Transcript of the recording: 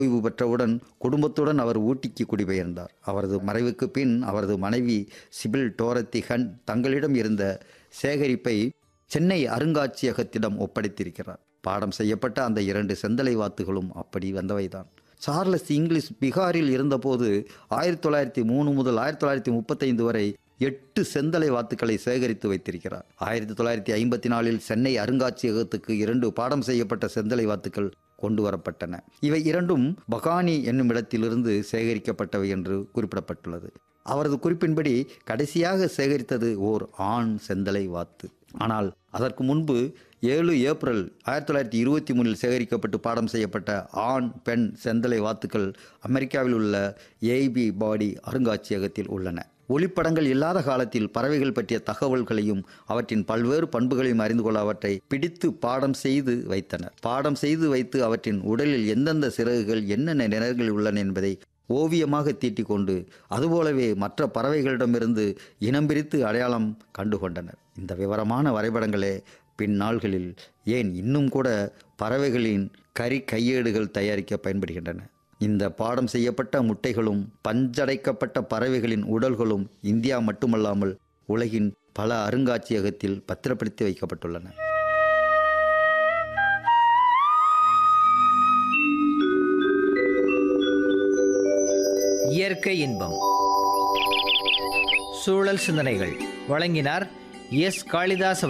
ஓய்வு பெற்றவுடன் குடும்பத்துடன் அவர் ஊட்டிக்கு குடிபெயர்ந்தார் அவரது மறைவுக்கு பின் அவரது மனைவி சிபில் டோரத்தி ஹன் தங்களிடம் இருந்த சேகரிப்பை சென்னை அருங்காட்சியகத்திடம் ஒப்படைத்திருக்கிறார் பாடம் செய்யப்பட்ட அந்த இரண்டு செந்தலை வாத்துகளும் அப்படி வந்தவைதான் சார்லஸ் இங்கிலீஷ் பீகாரில் இருந்தபோது ஆயிரத்தி தொள்ளாயிரத்தி மூணு முதல் ஆயிரத்தி தொள்ளாயிரத்தி முப்பத்தைந்து வரை எட்டு செந்தலை வாத்துக்களை சேகரித்து வைத்திருக்கிறார் ஆயிரத்தி தொள்ளாயிரத்தி ஐம்பத்தி நாலில் சென்னை அருங்காட்சியகத்துக்கு இரண்டு பாடம் செய்யப்பட்ட செந்தலை வாத்துக்கள் கொண்டு வரப்பட்டன இவை இரண்டும் பகானி என்னும் இடத்திலிருந்து சேகரிக்கப்பட்டவை என்று குறிப்பிடப்பட்டுள்ளது அவரது குறிப்பின்படி கடைசியாக சேகரித்தது ஓர் ஆண் செந்தலை வாத்து ஆனால் அதற்கு முன்பு ஏழு ஏப்ரல் ஆயிரத்தி தொள்ளாயிரத்தி இருபத்தி மூணில் சேகரிக்கப்பட்டு பாடம் செய்யப்பட்ட ஆண் பெண் செந்தலை வாத்துக்கள் அமெரிக்காவில் உள்ள ஏபி பாடி அருங்காட்சியகத்தில் உள்ளன ஒளிப்படங்கள் இல்லாத காலத்தில் பறவைகள் பற்றிய தகவல்களையும் அவற்றின் பல்வேறு பண்புகளையும் அறிந்து கொள்ள அவற்றை பிடித்து பாடம் செய்து வைத்தனர் பாடம் செய்து வைத்து அவற்றின் உடலில் எந்தெந்த சிறகுகள் என்னென்ன நிறங்கள் உள்ளன என்பதை ஓவியமாக தீட்டிக் கொண்டு அதுபோலவே மற்ற பறவைகளிடமிருந்து இனம் பிரித்து அடையாளம் கண்டுகொண்டனர் இந்த விவரமான வரைபடங்களே பின்னாள்களில் ஏன் இன்னும் கூட பறவைகளின் கறி கையேடுகள் தயாரிக்க பயன்படுகின்றன இந்த பாடம் செய்யப்பட்ட முட்டைகளும் பஞ்சடைக்கப்பட்ட பறவைகளின் உடல்களும் இந்தியா மட்டுமல்லாமல் உலகின் பல அருங்காட்சியகத்தில் பத்திரப்படுத்தி வைக்கப்பட்டுள்ளன இயற்கை இன்பம் சூழல் சிந்தனைகள் வழங்கினார் எஸ் காளிதாஸ்